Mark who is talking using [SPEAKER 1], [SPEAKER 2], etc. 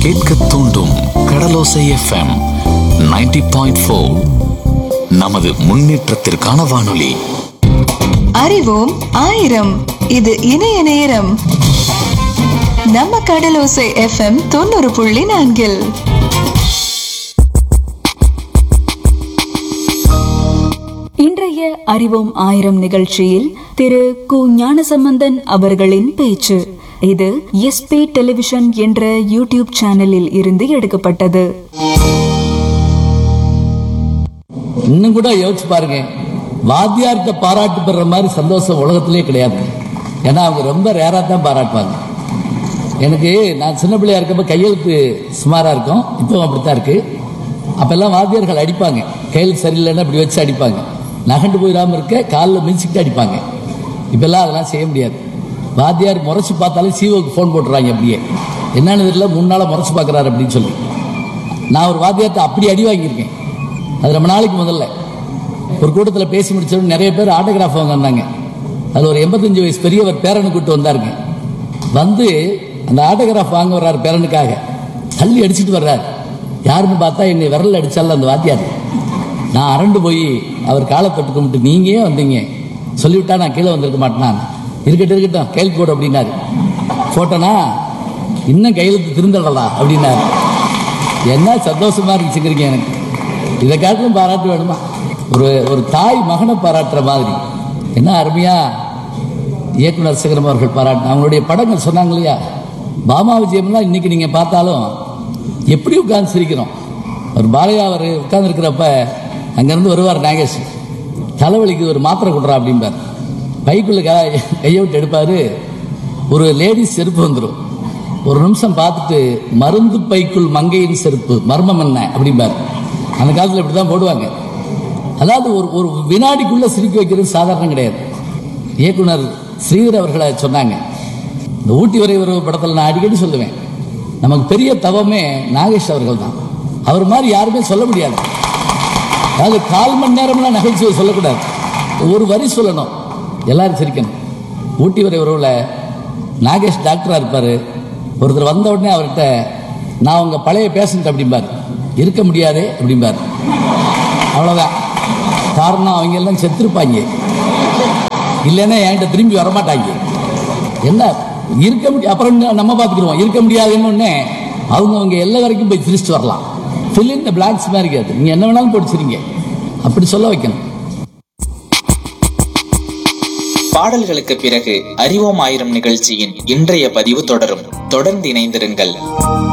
[SPEAKER 1] கேட்க தூண்டும் கடலோசை FM 90.4 point four நமது முன்னேற்றத்திற்கான வானொலி
[SPEAKER 2] அறிவோம் ஆயிரம் இது இணைய நேரம் நம்ம கடலோசை எஃப்எம் தொண்ணூறு புள்ளி நான்கில்
[SPEAKER 3] இன்றைய அறிவோம் ஆயிரம் நிகழ்ச்சியில் திரு கு ஞானசம்பந்தன் அவர்களின் பேச்சு இது எஸ்பி டெலிவிஷன் என்ற யூடியூப் சேனலில் இருந்து எடுக்கப்பட்டது
[SPEAKER 4] இன்னும் கூட யோசிச்சு பாருங்க வாத்தியார்கிட்ட பாராட்டு பெற மாதிரி சந்தோஷம் உலகத்திலே கிடையாது ஏன்னா அவங்க ரொம்ப ரேராக தான் பாராட்டுவாங்க எனக்கு நான் சின்ன பிள்ளையா இருக்கப்ப கையெழுத்து சுமாராக இருக்கும் இப்பவும் அப்படித்தான் இருக்கு அப்பெல்லாம் வாத்தியார்கள் அடிப்பாங்க கையெழுத்து சரியில்லைன்னா இப்படி வச்சு அடிப்பாங்க நகண்டு போயிடாம இருக்க காலில் மிதிச்சுக்கிட்டு அடிப்பாங்க இப்பெல்லாம் அதெல்லாம் செய்ய முடியாது வாத்தியார் முறைச்சு பார்த்தாலும் சிஓக்கு ஃபோன் போட்டுறாங்க அப்படியே என்னன்னு தெரியல மூணு நாளாக முறைச்சு பார்க்குறாரு அப்படின்னு சொல்லி நான் ஒரு வாத்தியார்ட்ட அப்படி அடி வாங்கியிருக்கேன் அது ரொம்ப நாளைக்கு முதல்ல ஒரு கூட்டத்தில் பேசி முடிச்சோம் நிறைய பேர் ஆட்டோகிராஃப் வாங்க வந்தாங்க அதில் ஒரு எண்பத்தஞ்சு வயசு பெரியவர் பேரனை கூப்பிட்டு வந்தாருங்க வந்து அந்த ஆட்டோகிராஃப் வாங்க வர்றாரு பேரனுக்காக தள்ளி அடிச்சிட்டு வர்றாரு யாருன்னு பார்த்தா என்னை விரல் அடிச்சால அந்த வாத்தியார் நான் அரண்டு போய் அவர் காலை தொட்டு கும்பிட்டு நீங்க ஏன் வந்தீங்க சொல்லிவிட்டா நான் கீழே வந்திருக்க மாட்டேனா இருக்கட்டும் இருக்கட்டும் கையில் போடு அப்படின்னாரு போட்டோனா இன்னும் கையெழுத்து திருந்தடலா அப்படின்னாரு என்ன சந்தோஷமா இருந்துச்சுங்கிறீங்க எனக்கு இதை காட்டிலும் பாராட்டு வேணுமா ஒரு ஒரு தாய் மகனை பாராட்டுற மாதிரி என்ன அருமையா இயக்குனர் சிகரம் அவர்கள் பாராட்டின அவங்களுடைய படங்கள் சொன்னாங்க இல்லையா பாமா விஜயம்லாம் இன்னைக்கு நீங்க பார்த்தாலும் எப்படி உட்கார்ந்து சிரிக்கிறோம் ஒரு பாலையா அவர் உட்கார்ந்து இருக்கிறப்ப அங்கிருந்து வருவார் நாகேஷ் தலைவலிக்கு ஒரு மாத்திரை கொடுறா அப்படிம்பார் பைக்குள்ள க- கையை விட்டு எடுப்பாரு ஒரு லேடிஸ் செருப்பு வந்துடும் ஒரு நிமிஷம் பார்த்துட்டு மருந்து பைக்குள் மங்கையின் செருப்பு மர்மம் என்ன அப்படிம்பார் அந்த காலத்தில் இப்படி தான் போடுவாங்க அதாவது ஒரு ஒரு வினாடிக்குள்ள சிரிக்க வைக்கிறது சாதாரணம் கிடையாது இயக்குனர் ஸ்ரீதர் அவர்களை சொன்னாங்க இந்த ஊட்டி வரை உறவு படத்தில் நான் அடிக்கடி சொல்லுவேன் நமக்கு பெரிய தவமே நாகேஷ் அவர்கள் தான் அவர் மாதிரி யாருமே சொல்ல முடியாது அதாவது கால் மணி நேரம்லாம் நகைச்சுவை சொல்லக்கூடாது ஒரு வரி சொல்லணும் எல்லாரும் சிரிக்கணும் ஊட்டி வரை உறவுல நாகேஷ் டாக்டரா இருப்பாரு ஒருத்தர் வந்த உடனே அவர்கிட்ட நான் உங்க பழைய பேஷண்ட் அப்படிம்பார் இருக்க முடியாதே அப்படிம்பார் அவ்வளவுதான் காரணம் அவங்க எல்லாம் செத்துருப்பாங்க இல்லைன்னா என்கிட்ட திரும்பி வரமாட்டாங்க என்ன இருக்க முடியும் அப்புறம் என்ன நம்ம பார்த்துக்கிடுவோம் இருக்க முடியாதுன்னு உடனே அவங்க அவங்க எல்லா வரைக்கும் போய் சிரிச்சுட்டு வரலாம் fill in the blanks மாதிரி இருக்காது நீங்க என்ன வேணாலும் படிச்சிருங்க அப்படி சொல்ல வைக்கணும்
[SPEAKER 5] பாடல்களுக்கு பிறகு அறிவோம் ஆயிரம் நிகழ்ச்சியின் இன்றைய பதிவு தொடரும் தொடர்ந்து இணைந்திருங்கள்